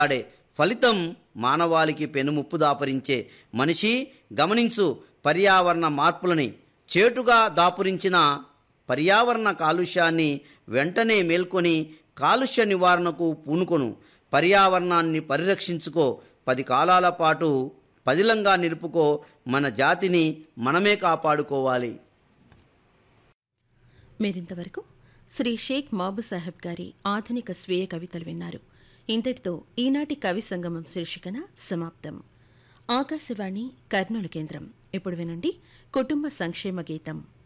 ఆడే ఫలితం మానవాళికి పెనుముప్పు దాపరించే మనిషి గమనించు పర్యావరణ మార్పులని చేటుగా దాపురించిన పర్యావరణ కాలుష్యాన్ని వెంటనే మేల్కొని కాలుష్య నివారణకు పూనుకొను పర్యావరణాన్ని పరిరక్షించుకో పది కాలాల పాటు పదిలంగా నిలుపుకో మన జాతిని మనమే కాపాడుకోవాలి మీరింతవరకు శ్రీ షేక్ మాబు సాహెబ్ గారి ఆధునిక స్వీయ కవితలు విన్నారు ఇంతటితో ఈనాటి కవి సంగమం శీర్షికన సమాప్తం ఆకాశవాణి కర్నూలు కేంద్రం ఇప్పుడు వినండి కుటుంబ సంక్షేమ గీతం